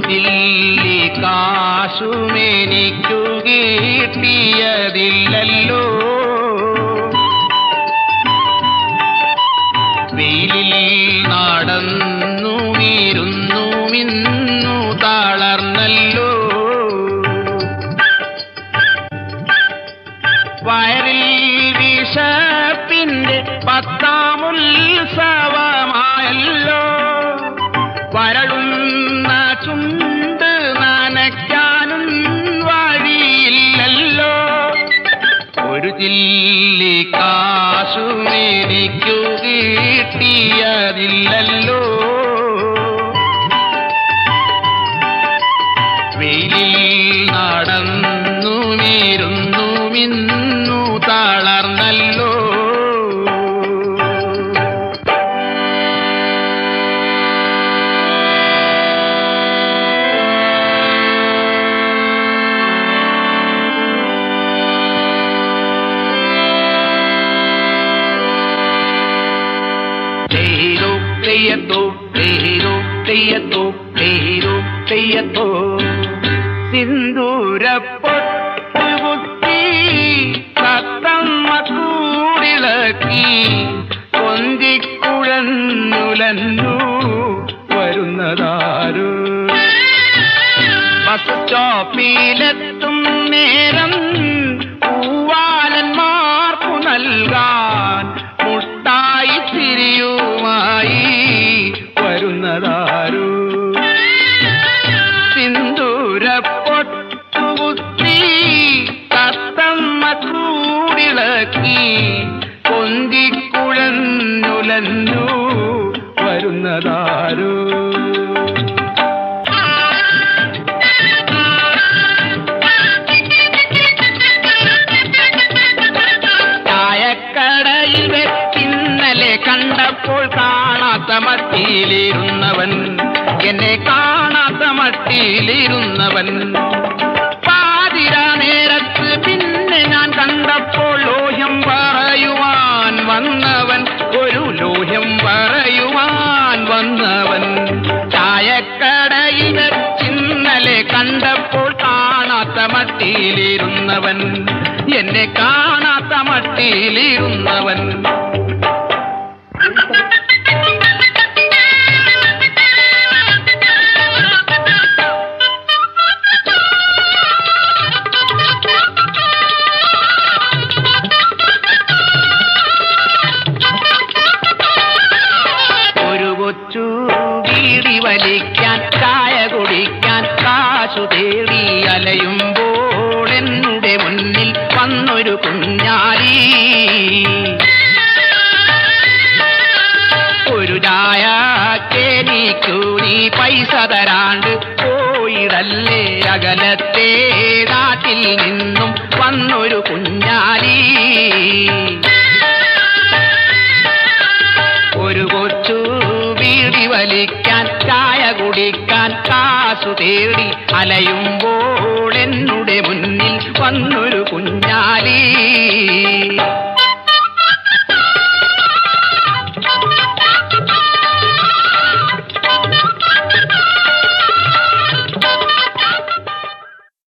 chilli കാശുമെനിക്കു കിട്ടിയതില്ലല്ലോ വെയിലിൽ നടന്നു വീരുന്നു മിന്നു തളർന്നല്ലോ വയറിൽ വിഷപ്പിന്റെ പത്താമുത്സവമായല്ലോ വരളുന്ന ചുണ്ട് നനയ്ക്കാനും വഴിയില്ലല്ലോ ഒരു ചില്ലി കാശുമെനിക്കു കിട്ടിയതില്ലല്ലോ വെയിലിൽ നടന്നു വീരുന്നു മിന്നു തളർന്നല്ലോ തേരോ തെയ്യത്തോ തേരോ തെയ്യത്തോ തേരോ തെയ്യത്തോ സിന്ദൂരപ്പൊട്ടുകുത്തി തത്തമ്മ കൂടിളക്കി കൊന്തിക്കുഴന്നുലന്നു വരുന്നതാരോ ബസ് സ്റ്റോപ്പിലെത്തും നേരം പൂവാലന്മാർക്കു നൽകാൻ മുട്ടായി തിരിയുമായി വരുന്നതാരോ സിന്ദൂരപ്പൊട്ടുകുത്തി തത്തമ്മ കൂടിളക്കി കൊന്തിക്കുഴന്നുലന്നു വരുന്നതാരോ ചായക്കടയിൽ വെച്ചിന്നലെ കണ്ടപ്പോൾ കാണാത്ത മട്ടിയിലിരുന്നവൻ എന്നെ കാണാത്ത മട്ടിയിലിരുന്നവൻ പാതിര നേരത്ത് പിന്നെ ഞാൻ കണ്ടപ്പോൾ ലോഹ്യം പറയുവാൻ വന്നവൻ ഒരു ലോഹ്യം പറയുവാൻ വന്നവൻ ചായക്കടയിൽ വെച്ചിന്നലെ കണ്ടപ്പോൾ കാണാത്ത മട്ടിയിലിരുന്നവൻ എന്നെ കാണാത്ത മട്ടിയിലിരുന്നവൻ ഒരു കൊച്ചു വീടി വലിക്കാൻ ചായ കുടിക്കാൻ കാശു തേടി അലയുമ്പോൾ എന്റെ മുന്നിൽ വന്നൊരു കുഞ്ഞാലി ഒരു ചായ കേനിക്കു നീ പൈസ തരാണ്ട് പോയിടല്ലേ അകലത്തെ നാട്ടിൽ നിന്നും വന്നൊരു കുഞ്ഞാലി ഒരു കൊച്ചു വീടി വലിക്കാൻ ചായ കുടിക്കാൻ കാശു തേടി അലയുമ്പോൾ എന്നുടെ മുന്നിൽ വന്നൊരു കുഞ്ഞാലി